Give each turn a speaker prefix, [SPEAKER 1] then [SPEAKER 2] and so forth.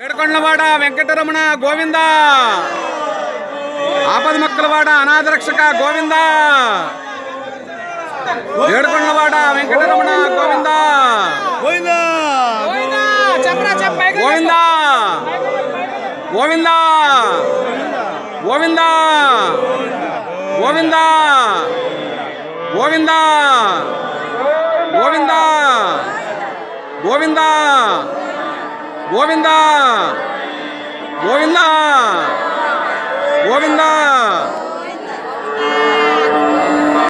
[SPEAKER 1] ఏడుకొండలవాడ వెంకటరమణ గోవింద ఆపద మొక్కలవాడ అనాథరక్షక గోవింద ఏడుకొండలవాడ వెంకటరమణ గోవింద
[SPEAKER 2] పోయిందా
[SPEAKER 1] గోవింద గోవింద గోవింద గోవింద గోవింద గోవింద గోవింద గోవింద గోవింద గోవింద